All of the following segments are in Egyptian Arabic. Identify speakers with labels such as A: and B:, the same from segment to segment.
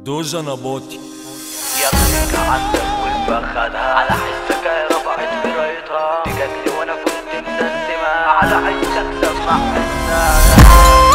A: دوجا نباطي
B: يا ابنك عندك والفخدها على حسك رفعت برايتها جات لي وانا كنت مسستمة على حسك سمع حسها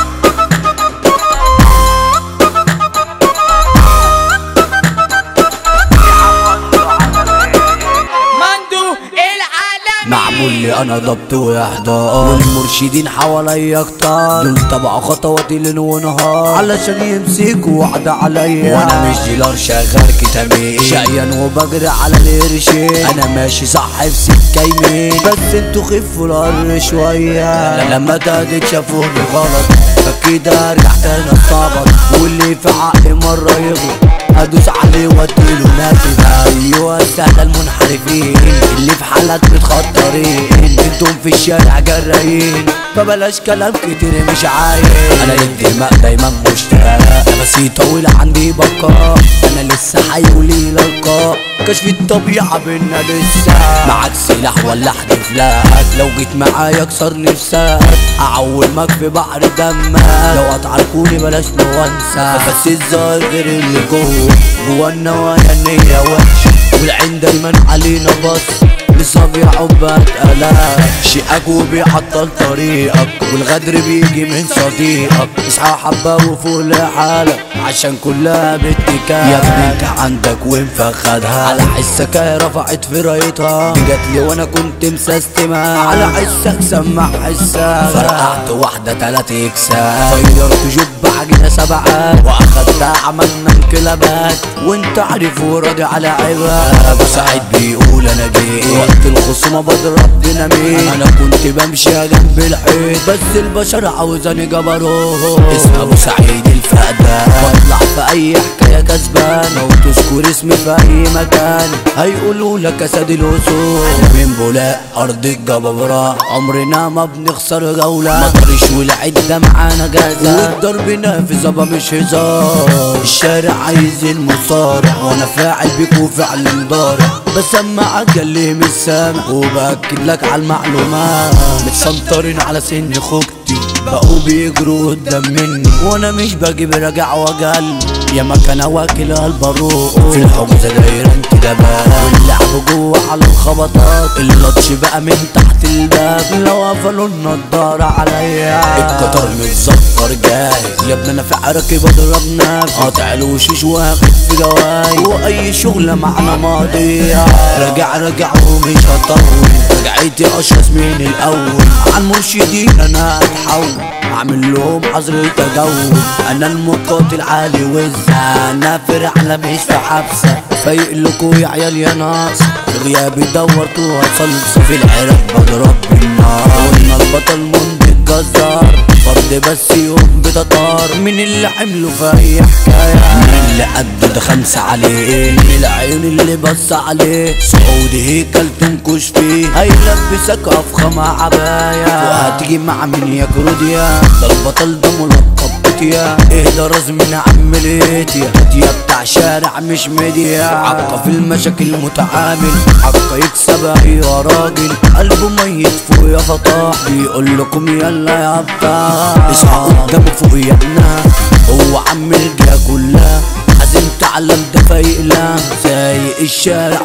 C: مندو العالمي
D: معمول لي انا ضبط واحضار والمرشدين حواليا كتار دول تبع خطواتي ليل ونهار علشان يمسكوا واحدة عليا وانا مش ديلر شغال كتامين شقيان وبجري على القرشين انا ماشي صح في سكة يمين بس انتوا خفوا القر شوية لما تهدد شافوني غلط فكده رجعت انا استعبط واللي في عقلي مرة يغلط ادوس عليه واديله نافذ ايوه سهل المنحرفين اللي في حالك متخطرين انتم في الشارع جرايين فبلاش كلام كتير مش عايز انا للدماء دايما مشتاق نفسي طويل عندي بقاء انا لسه حي ولي لقاء كشف الطبيعة بينا لسه معاك سلاح ولا احتفالات لو جيت معايا اكسر نفسك اعومك في بحر دمك لو هتعاركوني بلاش نوانسة بس الظاهر غير اللي جوه جوا النوايا النية وحشة والعين دايما علينا بص لصبي حبك ألا شقك وبيعطل طريقك والغدر بيجي من صديقك اصحى حبة وفوق لحالك عشان كلها باتكال يا ابني انت عندك ومفخدها على حسك رفعت في رايتها دي جات لي وانا كنت مسستمة على حسك سمع حسك فرقعت واحدة تلات اكسات طيرت جب عجينة سبعات واخدتها عملنا انقلابات وانت عارف وراضي على عيبها ابو سعيد بيقول انا جيت وقت الخصومة بضرب ديناميت انا كنت بمشي جنب الحيط بس البشر عاوزاني جبروت اسم ابو سعيد الفقدان بطلع في اي حكاية كسبان او تذكر اسمي في اي مكان هيقولوا لك اسد الاسود من بولاق ارض الجبابرة عمرنا ما بنخسر جولة مطرش والعدة معانا جازة والضرب نافذ ابا مش هزار الشارع عايز المصارع وانا فاعل بيك وفعل مضارع بسمع اللي مش سامع وباكد لك على المعلومات متسنطرين على سن خوجتي بقوا بيجروا قدام مني وانا مش بجيب راجع وجل يا ما كان واكل البروق في الحجزة دايرة انتدابات واللعب جوه على الخبطات اللطش بقى من تحت الباب لو قفلوا النضارة عليا القطر متزفر جاهز يا ابني انا في عركي بضرب نفسي قاطع الوشوش واخد في جواي واي شغلة معنا ماضية راجع راجع ومش هطول رجعتي اشخص من الاول عن مرشدين انا اتحول اعمل لهم حظر تجول انا المقاتل عالي وزة انا في رحلة مش في حبسة فايق لكوا يا عيال يا ناس في غيابي دورتوا وصلت في العراق بضرب بالنار قلنا البطل منتج جزار فرد بس يوم بتطار من اللي عملوا في اي حكاية من اللي قد ده خمسة عليه من العيون اللي بص عليه سعودي هيكل تنكش فيه هيلبسك افخم عباية وهتيجي مع من يا كروديا ده البطل ده ملقب بتيا اهدى راس من عم ليتيا يا بتاع شارع مش ميديا عقة في المشاكل متعامل عقة يكسب ايوه راجل قلبه ميت فوق يا فطاح بيقول لكم يلا يا بتاع اصحى قدامه فوق يا ابنها هو عم الجهة كلها عازم تعلم ده فايق لا سايق الشارع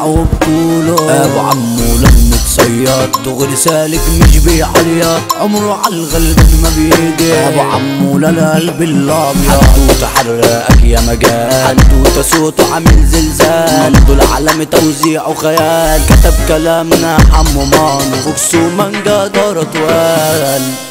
D: وبطوله ابو عمو لما تصياد دغري سالك مش بيعيط عمره على الغلبان ما بيجي ابو عمو لا القلب الابيض حدوته حرقك يا مجال حدوته صوته عامل زلزال مندو العالم توزيع وخيال كتب كلامنا حمو مانو فوكسو مانجا دار طوال